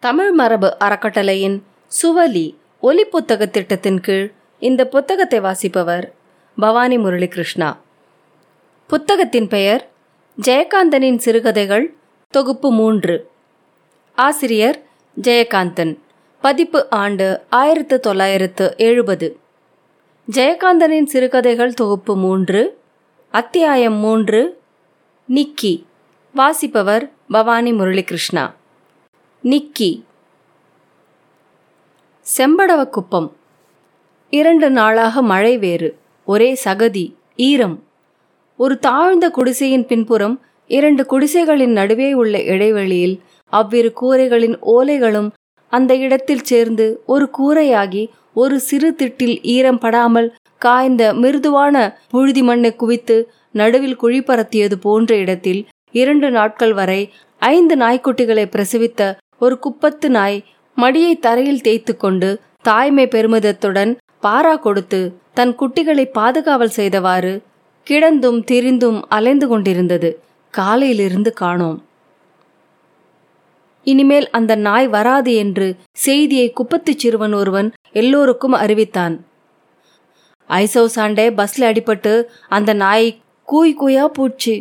தமிழ் மரபு அறக்கட்டளையின் சுவலி ஒலி புத்தக திட்டத்தின் கீழ் இந்த புத்தகத்தை வாசிப்பவர் பவானி முரளிகிருஷ்ணா புத்தகத்தின் பெயர் ஜெயகாந்தனின் சிறுகதைகள் தொகுப்பு மூன்று ஆசிரியர் ஜெயகாந்தன் பதிப்பு ஆண்டு ஆயிரத்து தொள்ளாயிரத்து எழுபது ஜெயகாந்தனின் சிறுகதைகள் தொகுப்பு மூன்று அத்தியாயம் மூன்று நிக்கி வாசிப்பவர் பவானி முரளிகிருஷ்ணா நிக்கி செம்படவக்குப்பம் இரண்டு நாளாக மழை வேறு ஒரே சகதி ஈரம் ஒரு தாழ்ந்த குடிசையின் பின்புறம் இரண்டு குடிசைகளின் நடுவே உள்ள இடைவெளியில் அவ்விரு கூரைகளின் ஓலைகளும் அந்த இடத்தில் சேர்ந்து ஒரு கூரையாகி ஒரு சிறு திட்டில் ஈரம் படாமல் காய்ந்த மிருதுவான புழுதி மண்ணை குவித்து நடுவில் குழி பரத்தியது போன்ற இடத்தில் இரண்டு நாட்கள் வரை ஐந்து நாய்க்குட்டிகளை பிரசவித்த ஒரு குப்பத்து நாய் மடியை தரையில் தேய்த்து கொண்டு தாய்மை பெருமிதத்துடன் பாரா கொடுத்து தன் குட்டிகளை பாதுகாவல் செய்தவாறு கிடந்தும் திரிந்தும் அலைந்து கொண்டிருந்தது காலையிலிருந்து காணோம் இனிமேல் அந்த நாய் வராது என்று செய்தியை குப்பத்துச் சிறுவன் ஒருவன் எல்லோருக்கும் அறிவித்தான் ஐசவ் சாண்டே பஸ்ல அடிபட்டு அந்த நாய் கூய் கூயா பூச்சி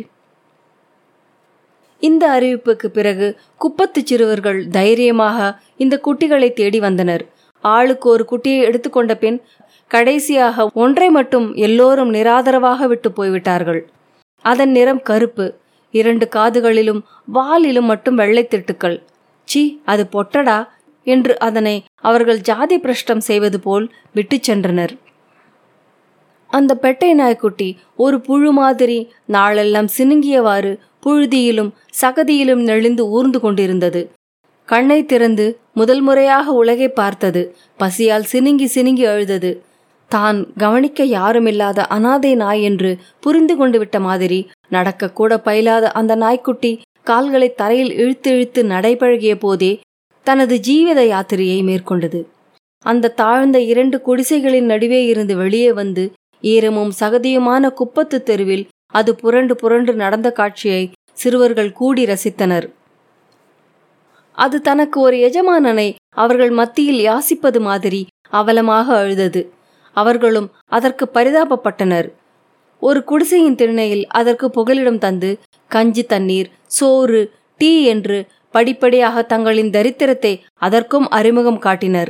இந்த அறிவிப்புக்கு பிறகு குப்பத்து சிறுவர்கள் தைரியமாக இந்த குட்டிகளை தேடி வந்தனர் ஆளுக்கு ஒரு குட்டியை எடுத்துக்கொண்ட பின் கடைசியாக ஒன்றை மட்டும் எல்லோரும் நிராதரவாக விட்டு போய்விட்டார்கள் அதன் நிறம் கருப்பு இரண்டு காதுகளிலும் வாலிலும் மட்டும் வெள்ளை திட்டுக்கள் சி அது பொட்டடா என்று அதனை அவர்கள் ஜாதி பிரஷ்டம் செய்வது போல் விட்டு சென்றனர் அந்த பெட்டை நாய்க்குட்டி ஒரு புழு மாதிரி நாளெல்லாம் சினுங்கியவாறு புழுதியிலும் சகதியிலும் நெளிந்து ஊர்ந்து கொண்டிருந்தது கண்ணை திறந்து முதல் முறையாக உலகை பார்த்தது பசியால் சினுங்கி சினுங்கி அழுதது தான் கவனிக்க யாருமில்லாத அனாதை நாய் என்று புரிந்து கொண்டு விட்ட மாதிரி நடக்க கூட பயிலாத அந்த நாய்க்குட்டி கால்களை தரையில் இழுத்து இழுத்து நடைபழகிய போதே தனது ஜீவித யாத்திரையை மேற்கொண்டது அந்த தாழ்ந்த இரண்டு குடிசைகளின் நடுவே இருந்து வெளியே வந்து ஈரமும் சகதியுமான குப்பத்து தெருவில் அது புரண்டு புரண்டு நடந்த காட்சியை சிறுவர்கள் கூடி ரசித்தனர் அது தனக்கு ஒரு எஜமானனை அவர்கள் மத்தியில் யாசிப்பது மாதிரி அவலமாக அழுதது அவர்களும் அதற்கு பரிதாபப்பட்டனர் ஒரு குடிசையின் திண்ணையில் அதற்கு புகலிடம் தந்து கஞ்சி தண்ணீர் சோறு டீ என்று படிப்படியாக தங்களின் தரித்திரத்தை அதற்கும் அறிமுகம் காட்டினர்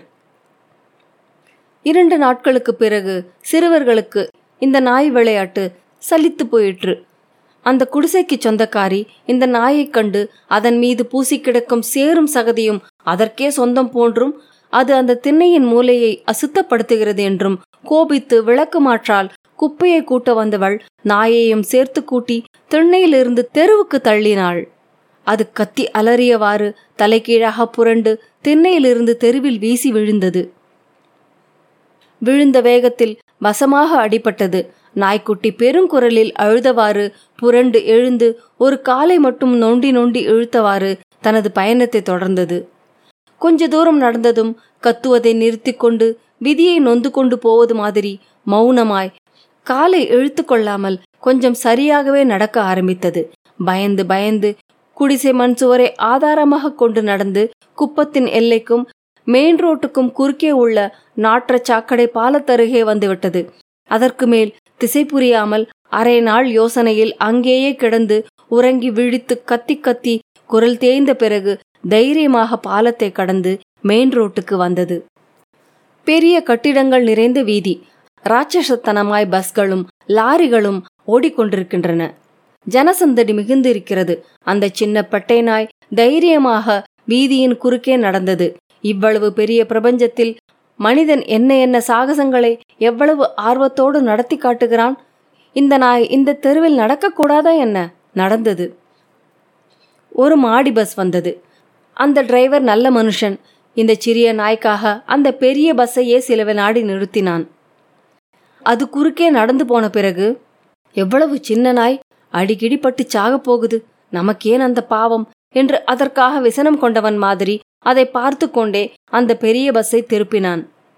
இரண்டு நாட்களுக்கு பிறகு சிறுவர்களுக்கு இந்த நாய் விளையாட்டு சலித்து போயிற்று அந்த குடிசைக்கு சொந்தக்காரி இந்த நாயைக் கண்டு அதன் மீது பூசி கிடக்கும் சேரும் சகதியும் அதற்கே சொந்தம் போன்றும் அது அந்த திண்ணையின் மூலையை அசுத்தப்படுத்துகிறது என்றும் கோபித்து விளக்கு மாற்றால் குப்பையை கூட்ட வந்தவள் நாயையும் சேர்த்து கூட்டி திண்ணையிலிருந்து தெருவுக்கு தள்ளினாள் அது கத்தி அலறியவாறு தலைகீழாக புரண்டு திண்ணையிலிருந்து தெருவில் வீசி விழுந்தது விழுந்த வேகத்தில் வசமாக அடிபட்டது நாய்க்குட்டி பெருங்குரலில் அழுதவாறு புரண்டு எழுந்து ஒரு காலை மட்டும் நொண்டி நொண்டி இழுத்தவாறு தனது பயணத்தை தொடர்ந்தது கொஞ்ச தூரம் நடந்ததும் கத்துவதை நிறுத்தி கொண்டு விதியை நொந்து கொண்டு போவது மாதிரி மௌனமாய் காலை இழுத்து கொள்ளாமல் கொஞ்சம் சரியாகவே நடக்க ஆரம்பித்தது பயந்து பயந்து குடிசை மண் சுவரை ஆதாரமாக கொண்டு நடந்து குப்பத்தின் எல்லைக்கும் மெயின் ரோட்டுக்கும் குறுக்கே உள்ள நாற்ற சாக்கடை பாலத்தருகே வந்துவிட்டது அதற்கு மேல் திசை புரியாமல் அரை நாள் யோசனையில் அங்கேயே கிடந்து உறங்கி விழித்து கத்தி கத்தி குரல் தேய்ந்த பிறகு தைரியமாக பாலத்தை கடந்து மெயின் ரோட்டுக்கு வந்தது பெரிய கட்டிடங்கள் நிறைந்த வீதி ராட்சசத்தனமாய் பஸ்களும் லாரிகளும் ஓடிக்கொண்டிருக்கின்றன ஜனசந்தடி மிகுந்து இருக்கிறது அந்த சின்ன பட்டை நாய் தைரியமாக வீதியின் குறுக்கே நடந்தது இவ்வளவு பெரிய பிரபஞ்சத்தில் மனிதன் என்ன என்ன சாகசங்களை எவ்வளவு ஆர்வத்தோடு நடத்தி காட்டுகிறான் இந்த நாய் இந்த தெருவில் நடக்கக்கூடாதா என்ன நடந்தது ஒரு மாடி பஸ் வந்தது அந்த டிரைவர் நல்ல மனுஷன் இந்த சிறிய நாய்க்காக அந்த பெரிய பஸ்ஸையே சில நாடி நிறுத்தினான் அது குறுக்கே நடந்து போன பிறகு எவ்வளவு சின்ன நாய் அடிக்கடி பட்டு சாகப் போகுது நமக்கேன் அந்த பாவம் என்று அதற்காக விசனம் கொண்டவன் மாதிரி அதை பார்த்து கொண்டே அந்த பெரிய பஸ்ஸை திருப்பினான்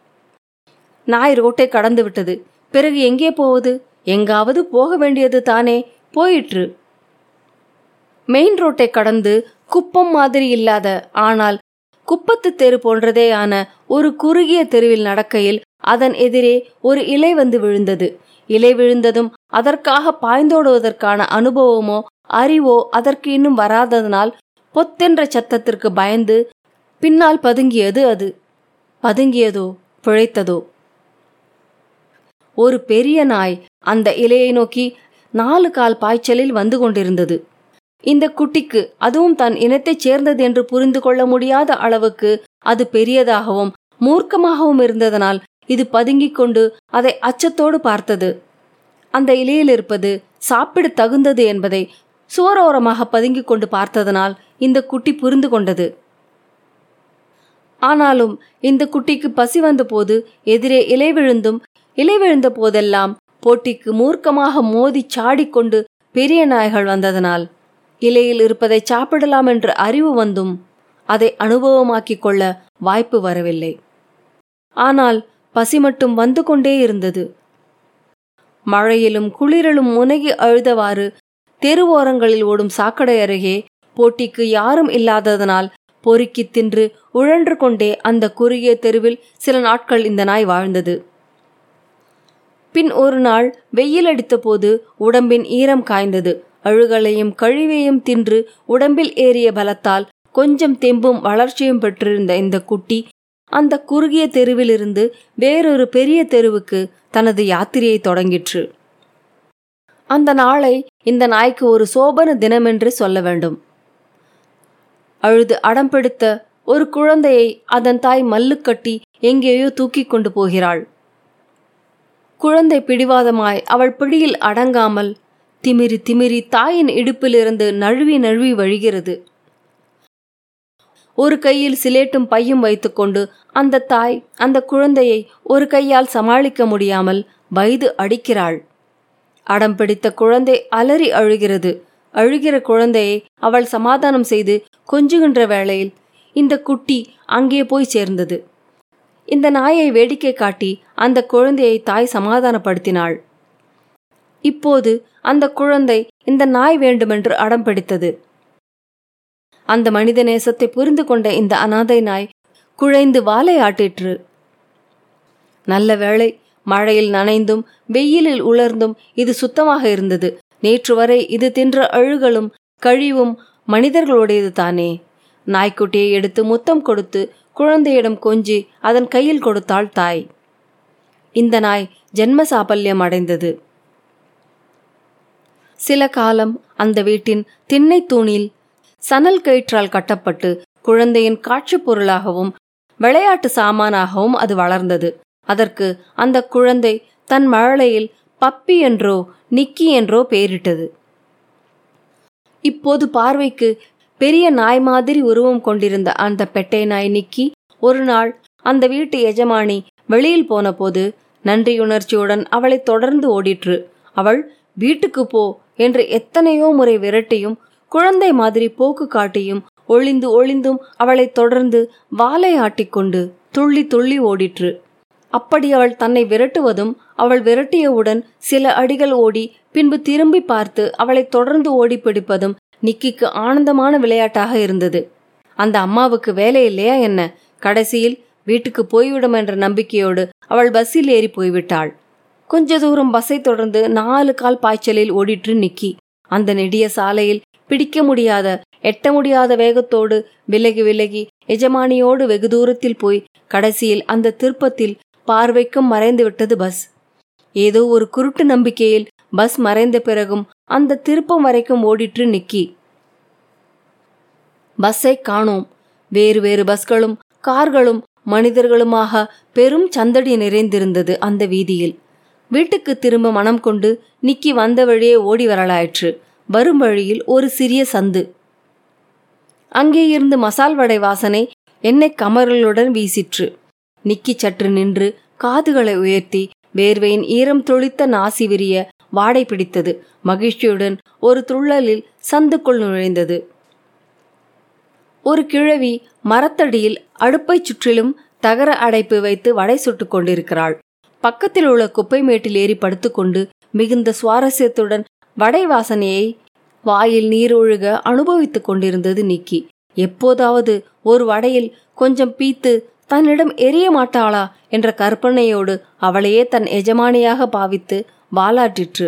நாய் ரோட்டை கடந்து விட்டது பிறகு எங்கே போவது எங்காவது போக வேண்டியது தானே போயிற்று மெயின் ரோட்டை கடந்து குப்பம் மாதிரி இல்லாத ஆனால் குப்பத்து தெரு போன்றதேயான ஒரு குறுகிய தெருவில் நடக்கையில் அதன் எதிரே ஒரு இலை வந்து விழுந்தது இலை விழுந்ததும் அதற்காக பாய்ந்தோடுவதற்கான அனுபவமோ அறிவோ அதற்கு இன்னும் வராததனால் பொத்தென்ற சத்தத்திற்கு பயந்து பின்னால் பதுங்கியது அது பதுங்கியதோ பிழைத்ததோ ஒரு பெரிய நாய் அந்த இலையை நோக்கி நாலு கால் பாய்ச்சலில் வந்து கொண்டிருந்தது இந்த குட்டிக்கு அதுவும் தன் இனத்தைச் சேர்ந்தது என்று புரிந்து கொள்ள முடியாத அளவுக்கு அது பெரியதாகவும் மூர்க்கமாகவும் இருந்ததனால் இது பதுங்கிக் கொண்டு அதை அச்சத்தோடு பார்த்தது அந்த இலையில் இருப்பது சாப்பிட தகுந்தது என்பதை சுவரோரமாக பதுங்கிக் கொண்டு பார்த்ததனால் இந்த குட்டி புரிந்து கொண்டது ஆனாலும் இந்த குட்டிக்கு பசி வந்தபோது எதிரே இலை விழுந்தும் இலை விழுந்த போதெல்லாம் போட்டிக்கு மூர்க்கமாக மோதி சாடிக்கொண்டு பெரிய நாய்கள் வந்ததனால் இலையில் இருப்பதை சாப்பிடலாம் என்று அறிவு வந்தும் அதை அனுபவமாக்கிக் கொள்ள வாய்ப்பு வரவில்லை ஆனால் பசி மட்டும் வந்து கொண்டே இருந்தது மழையிலும் குளிரிலும் முனகி அழுதவாறு தெருவோரங்களில் ஓடும் சாக்கடை அருகே போட்டிக்கு யாரும் இல்லாததனால் பொறுக்கி தின்று உழன்று கொண்டே அந்த குறுகிய தெருவில் சில நாட்கள் இந்த நாய் வாழ்ந்தது பின் ஒரு நாள் வெயில் அடித்தபோது உடம்பின் ஈரம் காய்ந்தது அழுகலையும் கழிவையும் தின்று உடம்பில் ஏறிய பலத்தால் கொஞ்சம் தெம்பும் வளர்ச்சியும் பெற்றிருந்த இந்த குட்டி அந்த குறுகிய தெருவிலிருந்து வேறொரு பெரிய தெருவுக்கு தனது யாத்திரையை தொடங்கிற்று அந்த நாளை இந்த நாய்க்கு ஒரு சோபன தினமென்று சொல்ல வேண்டும் அழுது அடம் பிடித்த ஒரு குழந்தையை அதன் தாய் மல்லு கட்டி எங்கேயோ தூக்கி கொண்டு போகிறாள் குழந்தை பிடிவாதமாய் அவள் பிடியில் அடங்காமல் திமிரி திமிரி தாயின் இடுப்பிலிருந்து நழுவி நழுவி வழிகிறது ஒரு கையில் சிலேட்டும் பையும் வைத்துக்கொண்டு அந்த தாய் அந்த குழந்தையை ஒரு கையால் சமாளிக்க முடியாமல் வயது அடிக்கிறாள் அடம் பிடித்த குழந்தை அலறி அழுகிறது அழுகிற குழந்தையை அவள் சமாதானம் செய்து கொஞ்சுகின்ற வேளையில் இந்த குட்டி அங்கே போய் சேர்ந்தது இந்த நாயை வேடிக்கை காட்டி அந்த குழந்தையை தாய் சமாதானப்படுத்தினாள் இப்போது அந்த குழந்தை இந்த நாய் வேண்டுமென்று அடம் பிடித்தது அந்த மனித நேசத்தை புரிந்து கொண்ட இந்த அனாதை நாய் குழைந்து வாலை ஆட்டிற்று நல்ல வேளை மழையில் நனைந்தும் வெயிலில் உலர்ந்தும் இது சுத்தமாக இருந்தது நேற்று வரை இது தின்ற அழுகலும் கழிவும் மனிதர்களுடையது தானே நாய்க்குட்டியை எடுத்து முத்தம் கொடுத்து குழந்தையிடம் கொஞ்சி அதன் கையில் கொடுத்தாள் தாய் இந்த நாய் ஜென்ம சாபல்யம் அடைந்தது சில காலம் அந்த வீட்டின் திண்ணை தூணில் சணல் கயிற்றால் கட்டப்பட்டு குழந்தையின் காட்சி பொருளாகவும் விளையாட்டு சாமானாகவும் அது வளர்ந்தது அதற்கு அந்த குழந்தை தன் மழலையில் பப்பி என்றோ நிக்கி என்றோ பெயரிட்டது இப்போது பார்வைக்கு பெரிய நாய் மாதிரி உருவம் கொண்டிருந்த அந்த பெட்டை நாய் நிக்கி ஒரு நாள் அந்த வீட்டு எஜமானி வெளியில் போனபோது நன்றியுணர்ச்சியுடன் அவளை தொடர்ந்து ஓடிற்று அவள் வீட்டுக்கு போ என்று எத்தனையோ முறை விரட்டியும் குழந்தை மாதிரி போக்கு காட்டியும் ஒளிந்து ஒளிந்தும் அவளை தொடர்ந்து வாலை ஆட்டிக்கொண்டு துள்ளி துள்ளி ஓடிற்று அப்படி அவள் தன்னை விரட்டுவதும் அவள் விரட்டியவுடன் சில அடிகள் ஓடி பின்பு திரும்பி பார்த்து அவளை தொடர்ந்து ஓடி பிடிப்பதும் நிக்கிக்கு ஆனந்தமான விளையாட்டாக இருந்தது அந்த அம்மாவுக்கு வேலை இல்லையா என்ன கடைசியில் வீட்டுக்கு போய்விடும் என்ற நம்பிக்கையோடு அவள் பஸ்ஸில் ஏறி போய்விட்டாள் கொஞ்ச தூரம் பஸ்ஸை தொடர்ந்து நாலு கால் பாய்ச்சலில் ஓடிற்று நிக்கி அந்த நெடிய சாலையில் பிடிக்க முடியாத எட்ட முடியாத வேகத்தோடு விலகி விலகி எஜமானியோடு வெகு தூரத்தில் போய் கடைசியில் அந்த திருப்பத்தில் பார்வைக்கும் மறைந்து விட்டது பஸ் ஏதோ ஒரு குருட்டு நம்பிக்கையில் பஸ் மறைந்த பிறகும் அந்த திருப்பம் வரைக்கும் ஓடிற்று நிக்கி பஸ்ஸை காணோம் வேறு வேறு பஸ்களும் கார்களும் மனிதர்களுமாக பெரும் சந்தடி நிறைந்திருந்தது அந்த வீதியில் வீட்டுக்கு திரும்ப மனம் கொண்டு நிக்கி வந்த வழியே ஓடி வரலாயிற்று வரும் வழியில் ஒரு சிறிய சந்து அங்கே இருந்து மசால் வடை வாசனை எண்ணெய் கமர்களுடன் வீசிற்று நிக்கி சற்று நின்று காதுகளை உயர்த்தி வேர்வையின் ஈரம் தொளித்த நாசி விரிய வாடை பிடித்தது மகிழ்ச்சியுடன் ஒரு துள்ளலில் சந்துக்குள் நுழைந்தது ஒரு கிழவி மரத்தடியில் அடுப்பைச் சுற்றிலும் தகர அடைப்பு வைத்து வடை சுட்டுக் கொண்டிருக்கிறாள் பக்கத்தில் உள்ள குப்பை மேட்டில் ஏறி படுத்துக்கொண்டு மிகுந்த சுவாரஸ்யத்துடன் வடை வாசனையை வாயில் நீர் ஒழுக அனுபவித்துக் கொண்டிருந்தது நிக்கி எப்போதாவது ஒரு வடையில் கொஞ்சம் பீத்து தன்னிடம் எரிய மாட்டாளா என்ற கற்பனையோடு அவளையே தன் எஜமானியாக பாவித்து வாலாட்டிற்று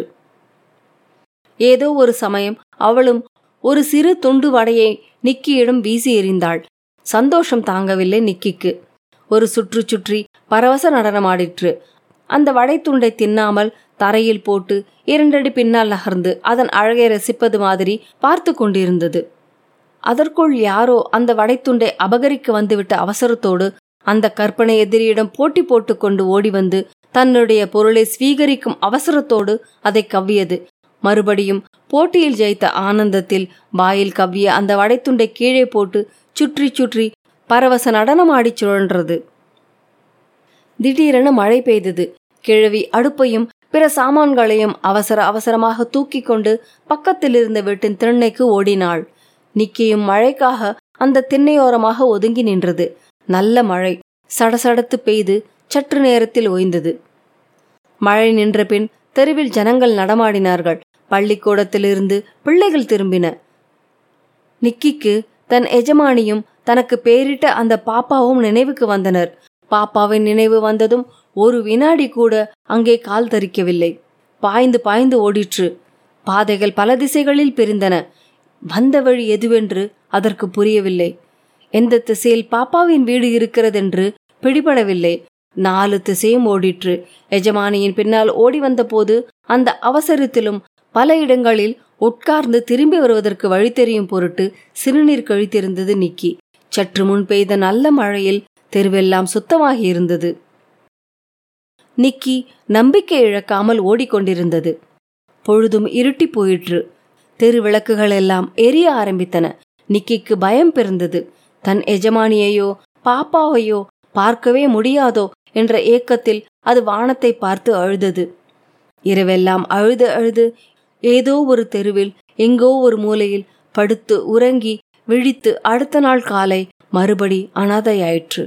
ஏதோ ஒரு சமயம் அவளும் ஒரு சிறு துண்டு வடையை நிக்கியிடம் வீசி எறிந்தாள் சந்தோஷம் தாங்கவில்லை நிக்கிக்கு ஒரு சுற்று சுற்றி பரவச நடனமாடிற்று அந்த வடைத்துண்டை தின்னாமல் தரையில் போட்டு இரண்டடி பின்னால் நகர்ந்து அதன் அழகை ரசிப்பது மாதிரி பார்த்து கொண்டிருந்தது அதற்குள் யாரோ அந்த வடைத்துண்டை அபகரிக்க வந்துவிட்ட அவசரத்தோடு அந்த கற்பனை எதிரியிடம் போட்டி போட்டுக்கொண்டு ஓடி வந்து தன்னுடைய பொருளை ஸ்வீகரிக்கும் அவசரத்தோடு அதை கவ்வியது மறுபடியும் போட்டியில் ஜெயித்த ஆனந்தத்தில் வாயில் கவ்விய அந்த வடைத்துண்டை கீழே போட்டு சுற்றி சுற்றி பரவச நடனமாடிச் சுழன்றது திடீரென மழை பெய்தது கிழவி அடுப்பையும் பிற சாமான்களையும் அவசர அவசரமாக தூக்கி கொண்டு பக்கத்தில் இருந்த வீட்டின் திண்ணைக்கு ஓடினாள் நிக்கியும் மழைக்காக அந்த திண்ணையோரமாக ஒதுங்கி நின்றது நல்ல மழை சடசடத்து பெய்து சற்று நேரத்தில் ஓய்ந்தது மழை நின்ற பின் தெருவில் ஜனங்கள் நடமாடினார்கள் பள்ளிக்கூடத்திலிருந்து பிள்ளைகள் திரும்பின நிக்கிக்கு தன் எஜமானியும் தனக்கு பேரிட்ட அந்த பாப்பாவும் நினைவுக்கு வந்தனர் பாப்பாவின் நினைவு வந்ததும் ஒரு வினாடி கூட அங்கே கால் தரிக்கவில்லை பாய்ந்து பாய்ந்து ஓடிற்று பாதைகள் பல திசைகளில் பிரிந்தன வந்த வழி எதுவென்று அதற்கு புரியவில்லை எந்த திசையில் பாப்பாவின் வீடு இருக்கிறதென்று பிடிபடவில்லை நாலு திசையும் ஓடிற்று எஜமானியின் பின்னால் ஓடி வந்தபோது அந்த அவசரத்திலும் பல இடங்களில் உட்கார்ந்து திரும்பி வருவதற்கு வழி தெரியும் பொருட்டு சிறுநீர் கழித்திருந்தது நிக்கி சற்று முன் பெய்த நல்ல மழையில் தெருவெல்லாம் சுத்தமாகி இருந்தது நிக்கி நம்பிக்கை இழக்காமல் ஓடிக்கொண்டிருந்தது பொழுதும் இருட்டி போயிற்று தெரு விளக்குகள் எல்லாம் எரிய ஆரம்பித்தன நிக்கிக்கு பயம் பிறந்தது தன் எஜமானியையோ பாப்பாவையோ பார்க்கவே முடியாதோ என்ற ஏக்கத்தில் அது வானத்தை பார்த்து அழுதது இரவெல்லாம் அழுது அழுது ஏதோ ஒரு தெருவில் எங்கோ ஒரு மூலையில் படுத்து உறங்கி விழித்து அடுத்த நாள் காலை மறுபடி அனாதையாயிற்று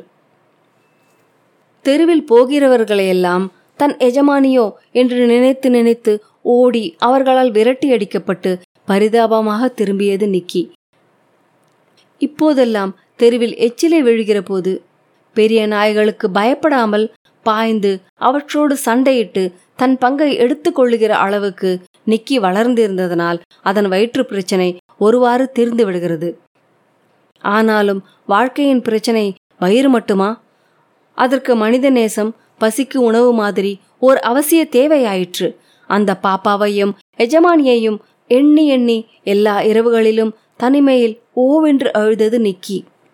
தெருவில் போகிறவர்களையெல்லாம் தன் எஜமானியோ என்று நினைத்து நினைத்து ஓடி அவர்களால் விரட்டி அடிக்கப்பட்டு பரிதாபமாக திரும்பியது நிக்கி இப்போதெல்லாம் தெருவில் எச்சிலை விழுகிற போது பெரிய நாய்களுக்கு பயப்படாமல் பாய்ந்து அவற்றோடு சண்டையிட்டு தன் பங்கை எடுத்துக்கொள்ளுகிற அளவுக்கு நிக்கி வளர்ந்திருந்ததனால் அதன் வயிற்று பிரச்சனை ஒருவாறு தீர்ந்து விடுகிறது ஆனாலும் வாழ்க்கையின் பிரச்சனை வயிறு மட்டுமா அதற்கு மனித நேசம் பசிக்கு உணவு மாதிரி ஓர் அவசிய தேவையாயிற்று அந்த பாப்பாவையும் எஜமானியையும் எண்ணி எண்ணி எல்லா இரவுகளிலும் தனிமையில் ஓவென்று அழுதது நிக்கி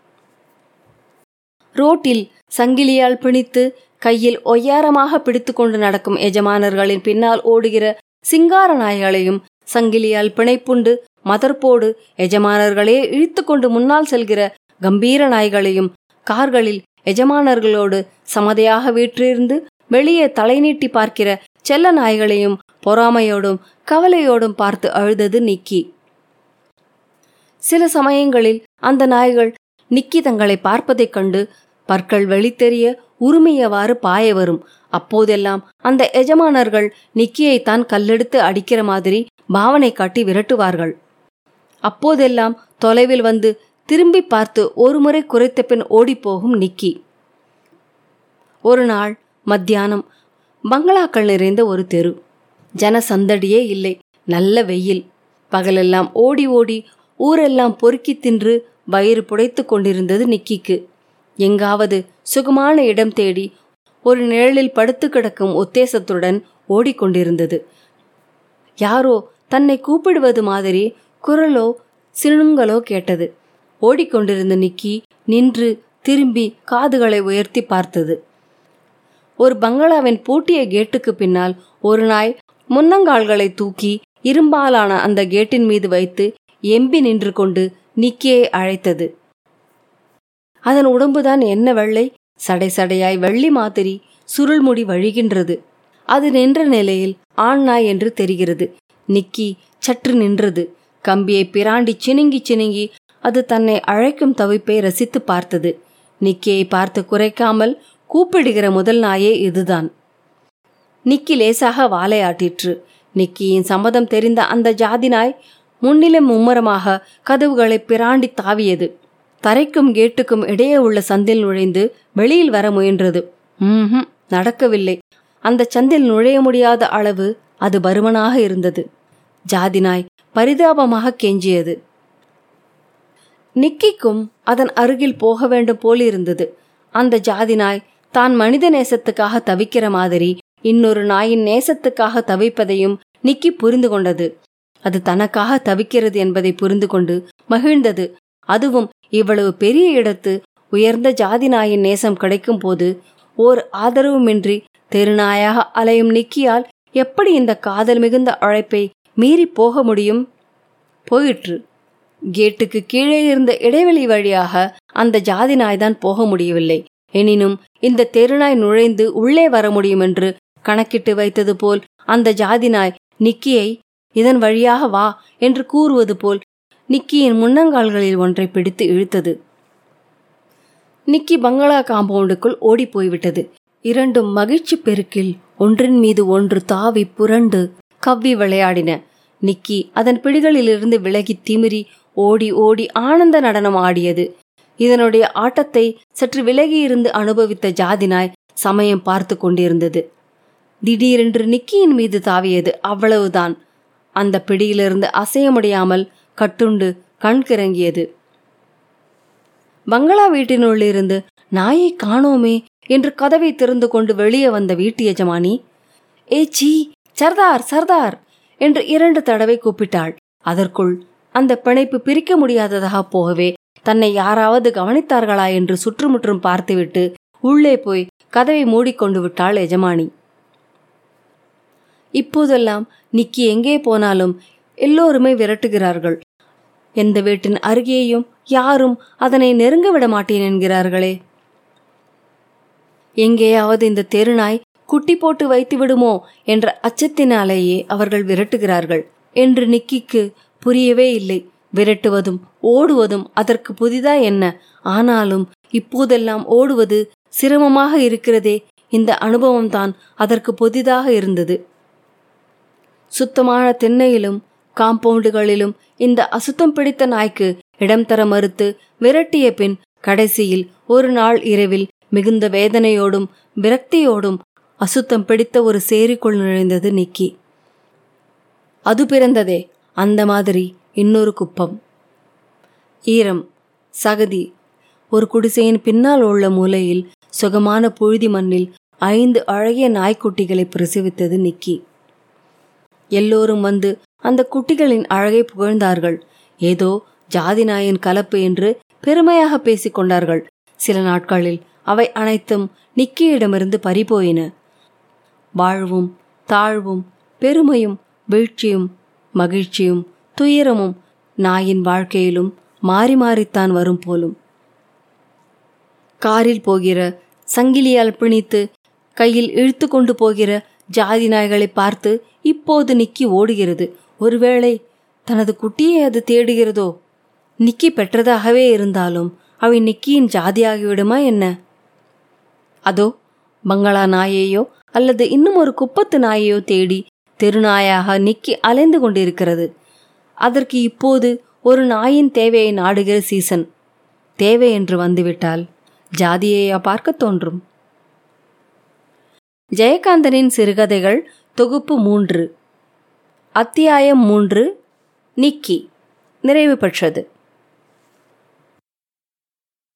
ரோட்டில் சங்கிலியால் பிணித்து கையில் ஒய்யாரமாக பிடித்து கொண்டு நடக்கும் எஜமானர்களின் பின்னால் ஓடுகிற சிங்கார நாய்களையும் சங்கிலியால் பிணைப்புண்டு மதர்போடு எஜமானர்களே இழுத்து கொண்டு முன்னால் செல்கிற கம்பீர நாய்களையும் கார்களில் எஜமானர்களோடு சமதையாக வீற்றிருந்து வெளியே தலை நீட்டி பார்க்கிற செல்ல நாய்களையும் பொறாமையோடும் கவலையோடும் பார்த்து அழுதது நிக்கி சில சமயங்களில் அந்த நாய்கள் நிக்கி தங்களை பார்ப்பதைக் கண்டு பற்கள் வெளித்தெரிய உரிமையவாறு பாய வரும் அப்போதெல்லாம் அந்த எஜமானர்கள் நிக்கியைத்தான் கல்லெடுத்து அடிக்கிற மாதிரி பாவனை காட்டி விரட்டுவார்கள் அப்போதெல்லாம் தொலைவில் வந்து திரும்பி பார்த்து ஒருமுறை குறைத்த பின் ஓடிப்போகும் நிக்கி ஒரு நாள் மத்தியானம் பங்களாக்கள் நிறைந்த ஒரு தெரு ஜன சந்தடியே இல்லை நல்ல வெயில் பகலெல்லாம் ஓடி ஓடி ஊரெல்லாம் பொறுக்கி தின்று வயிறு புடைத்து கொண்டிருந்தது நிக்கிக்கு எங்காவது சுகமான இடம் தேடி ஒரு நிழலில் படுத்து கிடக்கும் உத்தேசத்துடன் ஓடிக்கொண்டிருந்தது யாரோ தன்னை கூப்பிடுவது மாதிரி குரலோ சினுங்களோ கேட்டது ஓடிக்கொண்டிருந்த நிக்கி நின்று திரும்பி காதுகளை உயர்த்தி பார்த்தது ஒரு பங்களாவின் பூட்டிய கேட்டுக்கு பின்னால் ஒரு நாய் முன்னங்கால்களை தூக்கி இரும்பாலான அந்த கேட்டின் மீது வைத்து எம்பி நின்று கொண்டு நிக்கியை அழைத்தது அதன் உடம்புதான் என்ன வெள்ளை சடை சடையாய் வெள்ளி மாதிரி சுருள்முடி வழிகின்றது அது நின்ற நிலையில் ஆண் நாய் என்று தெரிகிறது நிக்கி சற்று நின்றது கம்பியை பிராண்டி சினுங்கி சினுங்கி அது தன்னை அழைக்கும் தவிப்பை ரசித்து பார்த்தது நிக்கியை பார்த்து குறைக்காமல் கூப்பிடுகிற முதல் நாயே இதுதான் நிக்கி லேசாக வாலையாட்டிற்று நிக்கியின் சம்மதம் தெரிந்த அந்த ஜாதி நாய் முன்னிலை மும்மரமாக கதவுகளை பிராண்டி தாவியது தரைக்கும் கேட்டுக்கும் இடையே உள்ள சந்தில் நுழைந்து வெளியில் வர முயன்றது ம்ஹும் நடக்கவில்லை அந்த சந்தில் நுழைய முடியாத அளவு அது பருமனாக இருந்தது ஜாதி நாய் பரிதாபமாக கெஞ்சியது நிக்கிக்கும் அதன் அருகில் போக வேண்டும் போல் இருந்தது அந்த ஜாதி நாய் தான் மனித நேசத்துக்காக தவிக்கிற மாதிரி இன்னொரு நாயின் நேசத்துக்காக தவிப்பதையும் நிக்கி புரிந்து கொண்டது அது தனக்காக தவிக்கிறது என்பதை புரிந்து கொண்டு மகிழ்ந்தது அதுவும் இவ்வளவு பெரிய இடத்து உயர்ந்த ஜாதி நாயின் நேசம் கிடைக்கும் போது ஓர் ஆதரவுமின்றி தெருநாயாக அலையும் நிக்கியால் எப்படி இந்த காதல் மிகுந்த அழைப்பை மீறி போக முடியும் போயிற்று கேட்டுக்கு கீழே இருந்த இடைவெளி வழியாக அந்த ஜாதி நாய்தான் போக முடியவில்லை எனினும் இந்த தெருநாய் நுழைந்து உள்ளே வர முடியும் என்று கணக்கிட்டு வைத்தது போல் அந்த ஜாதி நாய் நிக்கியை இதன் வழியாக வா என்று கூறுவது போல் நிக்கியின் முன்னங்கால்களில் ஒன்றை பிடித்து இழுத்தது நிக்கி பங்களா காம்பவுண்டுக்குள் ஓடிப் போய்விட்டது இரண்டும் மகிழ்ச்சி பெருக்கில் ஒன்றின் மீது ஒன்று தாவி புரண்டு கவ்வி விளையாடின நிக்கி அதன் பிடிகளிலிருந்து விலகி திமிரி ஓடி ஓடி ஆனந்த நடனம் ஆடியது இதனுடைய ஆட்டத்தை சற்று விலகியிருந்து அனுபவித்த ஜாதினாய் சமயம் பார்த்து கொண்டிருந்தது திடீரென்று நிக்கியின் மீது தாவியது அவ்வளவுதான் அந்த பிடியிலிருந்து அசைய முடியாமல் கட்டுண்டு கண் கிறங்கியது பங்களா வீட்டினுள்ளிருந்து நாயை காணோமே என்று கதவை திறந்து கொண்டு வெளியே வந்த வீட்டு எஜமானி ஏ சீ சர்தார் சர்தார் என்று இரண்டு தடவை கூப்பிட்டாள் அதற்குள் அந்த பிணைப்பு பிரிக்க முடியாததாக போகவே தன்னை யாராவது கவனித்தார்களா என்று சுற்றுமுற்றும் பார்த்துவிட்டு உள்ளே போய் கதவை மூடிக்கொண்டு விட்டாள் எஜமானி இப்போதெல்லாம் நிக்கி எங்கே போனாலும் எல்லோருமே விரட்டுகிறார்கள் எந்த வீட்டின் அருகேயும் யாரும் அதனை நெருங்க விட மாட்டேன் என்கிறார்களே எங்கேயாவது இந்த தெருநாய் குட்டி போட்டு வைத்து விடுமோ என்ற அச்சத்தினாலேயே அவர்கள் விரட்டுகிறார்கள் என்று நிக்கிக்கு புரியவே இல்லை விரட்டுவதும் ஓடுவதும் அதற்கு புதிதா என்ன ஆனாலும் இப்போதெல்லாம் ஓடுவது சிரமமாக இருக்கிறதே இந்த அனுபவம்தான் அதற்கு புதிதாக இருந்தது சுத்தமான திண்ணையிலும் காம்பவுண்டுகளிலும் இந்த அசுத்தம் பிடித்த நாய்க்கு இடம் தர மறுத்து விரட்டிய பின் கடைசியில் ஒரு நாள் இரவில் மிகுந்த வேதனையோடும் விரக்தியோடும் அசுத்தம் பிடித்த ஒரு சேரிக்குள் நுழைந்தது நிக்கி அது பிறந்ததே அந்த மாதிரி இன்னொரு குப்பம் ஈரம் சகதி ஒரு குடிசையின் பின்னால் உள்ள மூலையில் சுகமான புழுதி மண்ணில் ஐந்து அழகிய நாய்க்குட்டிகளை பிரசவித்தது நிக்கி எல்லோரும் வந்து அந்த குட்டிகளின் அழகை புகழ்ந்தார்கள் ஏதோ ஜாதி நாயின் கலப்பு என்று பெருமையாக பேசிக் கொண்டார்கள் சில நாட்களில் அவை அனைத்தும் நிக்கியிடமிருந்து பறிபோயின வாழ்வும் தாழ்வும் பெருமையும் வீழ்ச்சியும் மகிழ்ச்சியும் துயரமும் நாயின் வாழ்க்கையிலும் மாறி மாறித்தான் வரும் போலும் காரில் போகிற சங்கிலியால் பிணித்து கையில் இழுத்து கொண்டு போகிற ஜாதி நாய்களை பார்த்து இப்போது நிக்கி ஓடுகிறது ஒருவேளை தனது குட்டியை அது தேடுகிறதோ நிக்கி பெற்றதாகவே இருந்தாலும் அவை நிக்கியின் ஜாதியாகிவிடுமா என்ன அதோ பங்களா நாயையோ அல்லது இன்னும் ஒரு குப்பத்து நாயையோ தேடி தெருநாயாக நிக்கி அலைந்து கொண்டிருக்கிறது அதற்கு இப்போது ஒரு நாயின் தேவையை நாடுகிற சீசன் தேவை என்று வந்துவிட்டால் ஜாதியையா பார்க்க தோன்றும் ஜெயகாந்தனின் சிறுகதைகள் தொகுப்பு மூன்று அத்தியாயம் மூன்று நிக்கி நிறைவு பெற்றது